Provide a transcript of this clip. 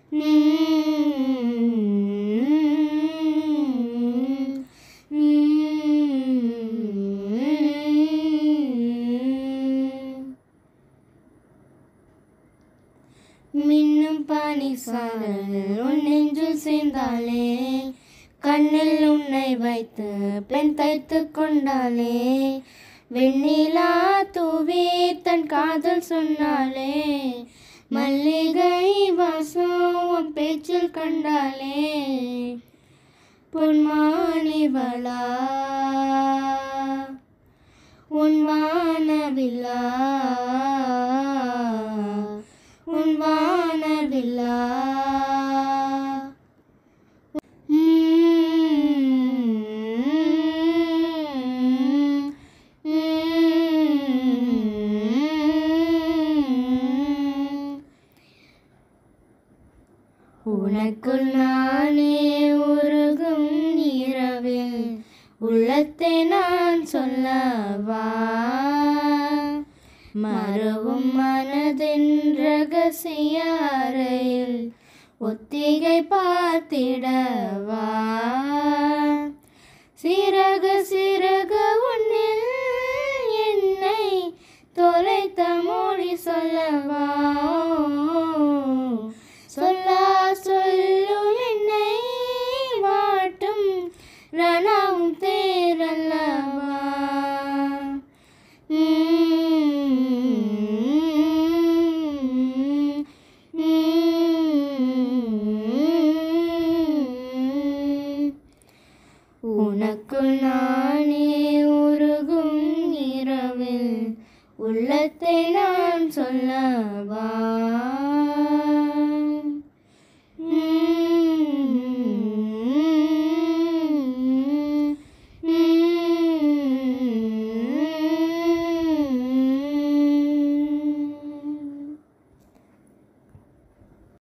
மின்னும் பனி சாரல் உன் நெஞ்சில் சேர்ந்தாலே கண்ணில் உன்னை வைத்து பெண் தைத்து கொண்டாலே வெண்ணிலா தூவி தன் காதல் சொன்னாலே மல்லிகை வாசம் உன் பேச்சில் கண்டாலே பொன்மானிவளா உன் வானவில்லா உன் வானவில்லா உனக்குள் நானே உருகும் இரவில் உள்ளத்தை நான் சொல்லவா மறவும் மனதின் ரகசிய அறையில் ஒத்திகை பார்த்திடவா சிறக சிறக உன்னில் என்னை தொலைத்த மொழி சொல்லவா சொல்லா சொல்லு என்னை வாட்டும் ரணம் தேரல்லவா உனக்குள் நானே உருகும் இரவில் உள்ளத்தை நான் சொல்லவா